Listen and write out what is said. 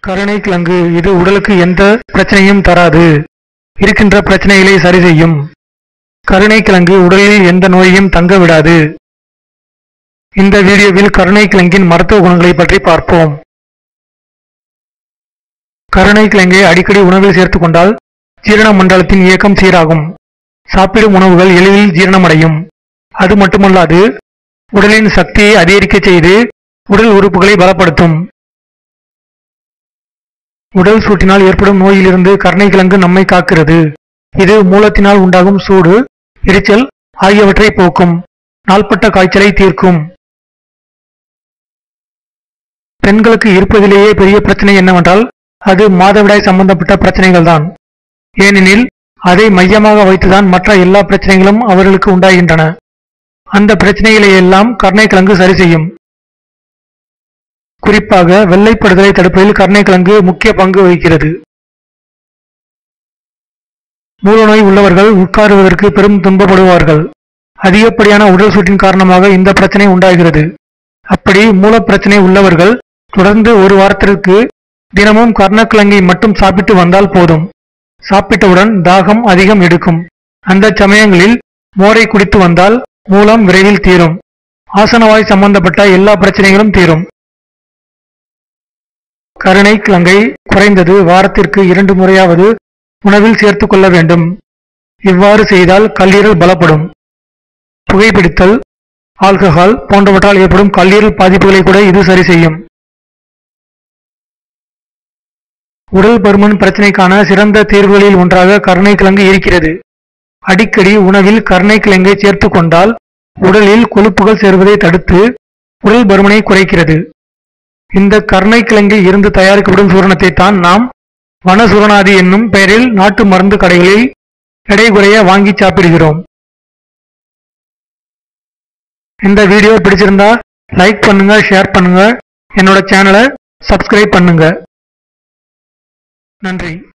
கருணைக்கிழங்கு இது உடலுக்கு எந்த பிரச்சனையும் தராது இருக்கின்ற பிரச்சனைகளை சரி செய்யும் கருணைக்கிழங்கு உடலில் எந்த நோயையும் தங்க விடாது இந்த வீடியோவில் கருணைக்கிழங்கின் மருத்துவ குணங்களை பற்றி பார்ப்போம் கருணைக்கிழங்கை அடிக்கடி உணவில் சேர்த்துக் கொண்டால் ஜீரண மண்டலத்தின் இயக்கம் சீராகும் சாப்பிடும் உணவுகள் எளிதில் ஜீரணமடையும் அது மட்டுமல்லாது உடலின் சக்தியை அதிகரிக்கச் செய்து உடல் உறுப்புகளை பலப்படுத்தும் உடல் சூட்டினால் ஏற்படும் நோயிலிருந்து கருணைக்கிழங்கு நம்மை காக்கிறது இது மூலத்தினால் உண்டாகும் சூடு எரிச்சல் ஆகியவற்றை போக்கும் நாள்பட்ட காய்ச்சலை தீர்க்கும் பெண்களுக்கு இருப்பதிலேயே பெரிய பிரச்சனை என்னவென்றால் அது மாதவிடாய் சம்பந்தப்பட்ட பிரச்சனைகள்தான் ஏனெனில் அதை மையமாக வைத்துதான் மற்ற எல்லா பிரச்சனைகளும் அவர்களுக்கு உண்டாகின்றன அந்த பிரச்சனைகளை எல்லாம் கருணைக்கிழங்கு சரி செய்யும் குறிப்பாக வெள்ளைப்படுதலை தடுப்பதில் கருணைக்கிழங்கு முக்கிய பங்கு வகிக்கிறது மூலநோய் உள்ளவர்கள் உட்காருவதற்கு பெரும் துன்பப்படுவார்கள் அதிகப்படியான உடல் சூட்டின் காரணமாக இந்த பிரச்சனை உண்டாகிறது அப்படி மூலப்பிரச்சனை உள்ளவர்கள் தொடர்ந்து ஒரு வாரத்திற்கு தினமும் கருணக்கிழங்கை மட்டும் சாப்பிட்டு வந்தால் போதும் சாப்பிட்டவுடன் தாகம் அதிகம் எடுக்கும் அந்த சமயங்களில் மோரை குடித்து வந்தால் மூலம் விரைவில் தீரும் ஆசனவாய் சம்பந்தப்பட்ட எல்லா பிரச்சனைகளும் தீரும் கருணை கிழங்கை குறைந்தது வாரத்திற்கு இரண்டு முறையாவது உணவில் சேர்த்துக் கொள்ள வேண்டும் இவ்வாறு செய்தால் கல்லீரல் பலப்படும் புகைப்பிடித்தல் ஆல்கஹால் போன்றவற்றால் ஏற்படும் கல்லீரல் பாதிப்புகளை கூட இது சரி செய்யும் உடல் பருமன் பிரச்சனைக்கான சிறந்த தீர்வுகளில் ஒன்றாக கருணைக்கிழங்கு இருக்கிறது அடிக்கடி உணவில் கருணைக்கிழங்கை சேர்த்துக் கொண்டால் உடலில் கொழுப்புகள் சேர்வதை தடுத்து உடல் பருமனை குறைக்கிறது இந்த கருணைக்கிழங்கில் இருந்து தயாரிக்கப்படும் சூரணத்தை தான் நாம் வனசூரணாதி என்னும் பெயரில் நாட்டு மருந்து கடைகளில் எடை குறைய வாங்கி சாப்பிடுகிறோம் இந்த வீடியோ பிடிச்சிருந்தா லைக் பண்ணுங்க ஷேர் பண்ணுங்க என்னோட சேனலை சப்ஸ்கிரைப் பண்ணுங்க நன்றி